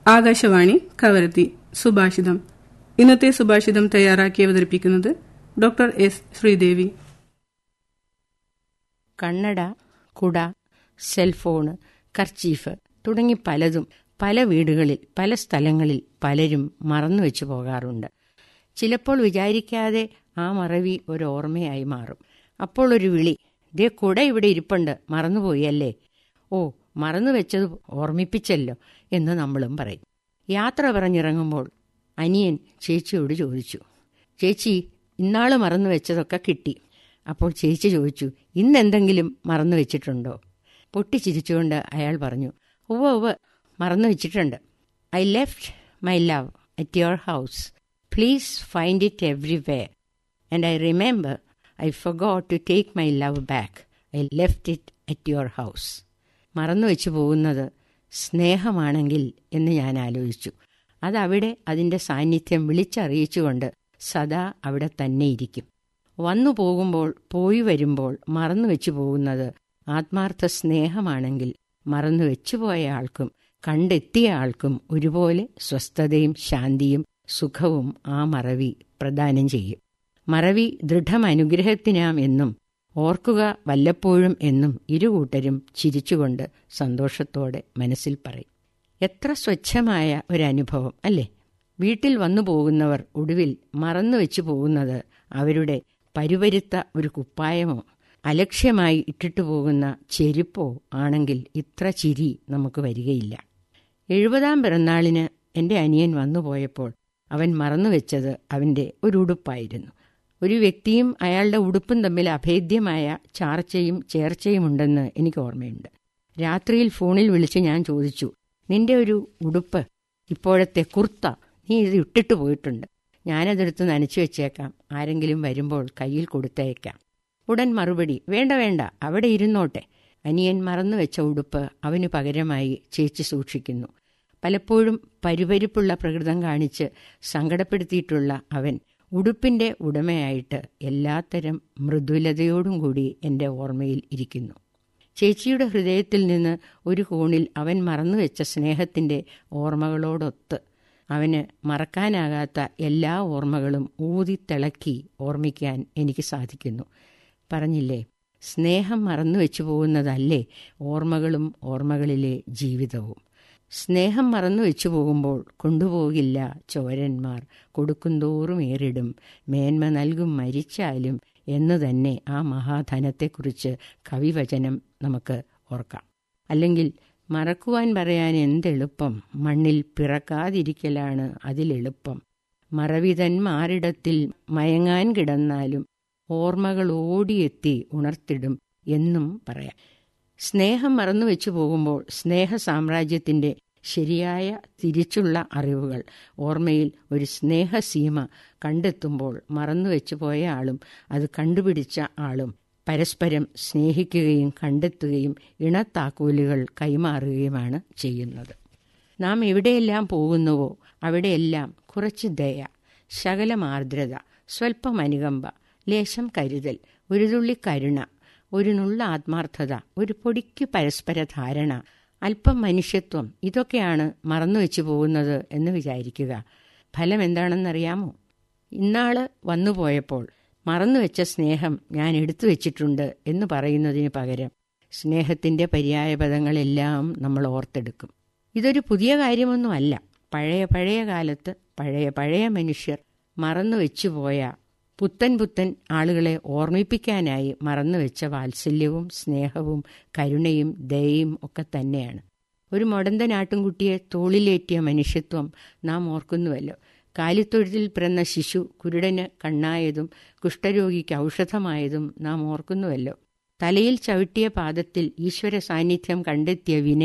ആകാശവാണി കവരത്തി സുഭാഷിതം ഇന്നത്തെ സുഭാഷിതം തയ്യാറാക്കി അവതരിപ്പിക്കുന്നത് ഡോക്ടർ എസ് ശ്രീദേവി കണ്ണട കുട സെൽഫോണ് കർച്ചീഫ് തുടങ്ങി പലതും പല വീടുകളിൽ പല സ്ഥലങ്ങളിൽ പലരും മറന്നുവെച്ചു പോകാറുണ്ട് ചിലപ്പോൾ വിചാരിക്കാതെ ആ മറവി ഒരു ഓർമ്മയായി മാറും അപ്പോൾ ഒരു വിളി ദേ കുട ഇവിടെ ഇരിപ്പുണ്ട് മറന്നുപോയി അല്ലേ ഓ മറന്നു വെച്ചത് ഓർമ്മിപ്പിച്ചല്ലോ എന്ന് നമ്മളും പറയും യാത്ര പറഞ്ഞിറങ്ങുമ്പോൾ അനിയൻ ചേച്ചിയോട് ചോദിച്ചു ചേച്ചി ഇന്നാള് മറന്നു വെച്ചതൊക്കെ കിട്ടി അപ്പോൾ ചേച്ചി ചോദിച്ചു ഇന്നെന്തെങ്കിലും മറന്നു വെച്ചിട്ടുണ്ടോ പൊട്ടിച്ചിരിച്ചുകൊണ്ട് അയാൾ പറഞ്ഞു ഉവ്വ ഉവ്വ് മറന്നു വെച്ചിട്ടുണ്ട് I left my love at your house please find it everywhere and I remember I forgot to take my love back I left it at your house മറന്നു വെച്ചു പോകുന്നത് സ്നേഹമാണെങ്കിൽ എന്ന് ഞാൻ ആലോചിച്ചു അതവിടെ അതിൻ്റെ സാന്നിധ്യം വിളിച്ചറിയിച്ചുകൊണ്ട് സദാ അവിടെ തന്നെ ഇരിക്കും വന്നു പോകുമ്പോൾ പോയി വരുമ്പോൾ മറന്നു വെച്ചു പോകുന്നത് ആത്മാർത്ഥ സ്നേഹമാണെങ്കിൽ മറന്നു വെച്ചുപോയ ആൾക്കും കണ്ടെത്തിയ ആൾക്കും ഒരുപോലെ സ്വസ്ഥതയും ശാന്തിയും സുഖവും ആ മറവി പ്രദാനം ചെയ്യും മറവി ദൃഢമനുഗ്രഹത്തിനാം എന്നും ഓർക്കുക വല്ലപ്പോഴും എന്നും ഇരുകൂട്ടരും ചിരിച്ചുകൊണ്ട് സന്തോഷത്തോടെ മനസ്സിൽ പറയും എത്ര സ്വച്ഛമായ ഒരനുഭവം അല്ലേ വീട്ടിൽ വന്നു പോകുന്നവർ ഒടുവിൽ മറന്നു വെച്ചു പോകുന്നത് അവരുടെ പരുവരുത്ത ഒരു കുപ്പായമോ അലക്ഷ്യമായി ഇട്ടിട്ടു പോകുന്ന ചെരുപ്പോ ആണെങ്കിൽ ഇത്ര ചിരി നമുക്ക് വരികയില്ല എഴുപതാം പിറന്നാളിന് എൻ്റെ അനിയൻ വന്നുപോയപ്പോൾ അവൻ മറന്നുവെച്ചത് അവൻ്റെ ഒരു ഉടുപ്പായിരുന്നു ഒരു വ്യക്തിയും അയാളുടെ ഉടുപ്പും തമ്മിൽ അഭേദ്യമായ ചാർച്ചയും ചേർച്ചയുമുണ്ടെന്ന് എനിക്ക് ഓർമ്മയുണ്ട് രാത്രിയിൽ ഫോണിൽ വിളിച്ച് ഞാൻ ചോദിച്ചു നിന്റെ ഒരു ഉടുപ്പ് ഇപ്പോഴത്തെ കുർത്ത നീ ഇത് ഇട്ടിട്ട് പോയിട്ടുണ്ട് ഞാനതെടുത്ത് നനച്ചു വെച്ചേക്കാം ആരെങ്കിലും വരുമ്പോൾ കയ്യിൽ കൊടുത്തയക്കാം ഉടൻ മറുപടി വേണ്ട വേണ്ട അവിടെ ഇരുന്നോട്ടെ അനിയൻ മറന്നു വെച്ച ഉടുപ്പ് അവനു പകരമായി ചേച്ചി സൂക്ഷിക്കുന്നു പലപ്പോഴും പരുപരിപ്പുള്ള പ്രകൃതം കാണിച്ച് സങ്കടപ്പെടുത്തിയിട്ടുള്ള അവൻ ഉടുപ്പിന്റെ ഉടമയായിട്ട് എല്ലാത്തരം മൃദുലതയോടും കൂടി എൻ്റെ ഓർമ്മയിൽ ഇരിക്കുന്നു ചേച്ചിയുടെ ഹൃദയത്തിൽ നിന്ന് ഒരു കോണിൽ അവൻ മറന്നുവെച്ച സ്നേഹത്തിൻ്റെ ഓർമ്മകളോടൊത്ത് അവന് മറക്കാനാകാത്ത എല്ലാ ഓർമ്മകളും ഊതിത്തിളക്കി ഓർമ്മിക്കാൻ എനിക്ക് സാധിക്കുന്നു പറഞ്ഞില്ലേ സ്നേഹം മറന്നു വെച്ചു പോകുന്നതല്ലേ ഓർമ്മകളും ഓർമ്മകളിലെ ജീവിതവും സ്നേഹം മറന്നു വെച്ചു പോകുമ്പോൾ കൊണ്ടുപോകില്ല ചോരന്മാർ കൊടുക്കുന്തോറും ഏറിടും മേന്മ നൽകും മരിച്ചാലും എന്നു തന്നെ ആ മഹാധനത്തെക്കുറിച്ച് കവിവചനം നമുക്ക് ഓർക്കാം അല്ലെങ്കിൽ മറക്കുവാൻ പറയാൻ എന്തെളുപ്പം മണ്ണിൽ പിറക്കാതിരിക്കലാണ് അതിലെളുപ്പം മറവിതൻ മാറിടത്തിൽ മയങ്ങാൻ കിടന്നാലും ഓർമ്മകൾ ഓടിയെത്തി ഉണർത്തിടും എന്നും പറയാം സ്നേഹം മറന്നു വെച്ചു പോകുമ്പോൾ സ്നേഹ സാമ്രാജ്യത്തിന്റെ ശരിയായ തിരിച്ചുള്ള അറിവുകൾ ഓർമ്മയിൽ ഒരു സ്നേഹസീമ കണ്ടെത്തുമ്പോൾ മറന്നുവെച്ചു പോയ ആളും അത് കണ്ടുപിടിച്ച ആളും പരസ്പരം സ്നേഹിക്കുകയും കണ്ടെത്തുകയും ഇണത്താക്കൂലുകൾ കൈമാറുകയുമാണ് ചെയ്യുന്നത് നാം എവിടെയെല്ലാം പോകുന്നുവോ അവിടെയെല്ലാം കുറച്ച് ദയ ശകലം ആർദ്രത സ്വൽപ്പം അനുകമ്പ ലേശം കരുതൽ ഒരു തുള്ളി കരുണ ഒരു നുള്ള ആത്മാർത്ഥത ഒരു പൊടിക്ക് പരസ്പര ധാരണ അല്പം മനുഷ്യത്വം ഇതൊക്കെയാണ് മറന്നുവെച്ചു പോകുന്നത് എന്ന് വിചാരിക്കുക ഫലം എന്താണെന്നറിയാമോ ഇന്നാള് വന്നുപോയപ്പോൾ മറന്നുവെച്ച സ്നേഹം ഞാൻ എടുത്തു വെച്ചിട്ടുണ്ട് എന്ന് പറയുന്നതിന് പകരം സ്നേഹത്തിന്റെ പര്യായപദങ്ങളെല്ലാം നമ്മൾ ഓർത്തെടുക്കും ഇതൊരു പുതിയ കാര്യമൊന്നുമല്ല പഴയ പഴയ കാലത്ത് പഴയ പഴയ മനുഷ്യർ മറന്നു വെച്ചുപോയ പുത്തൻ പുത്തൻ ആളുകളെ ഓർമ്മിപ്പിക്കാനായി മറന്നുവെച്ച വാത്സല്യവും സ്നേഹവും കരുണയും ദയയും ഒക്കെ തന്നെയാണ് ഒരു മൊടന്തൻ ആട്ടുംകുട്ടിയെ തോളിലേറ്റിയ മനുഷ്യത്വം നാം ഓർക്കുന്നുവല്ലോ കാലിത്തൊഴുത്തിൽ പിറന്ന ശിശു കുരുടന് കണ്ണായതും കുഷ്ഠരോഗിക്ക് ഔഷധമായതും നാം ഓർക്കുന്നുവല്ലോ തലയിൽ ചവിട്ടിയ പാദത്തിൽ ഈശ്വര സാന്നിധ്യം കണ്ടെത്തിയ വിനയ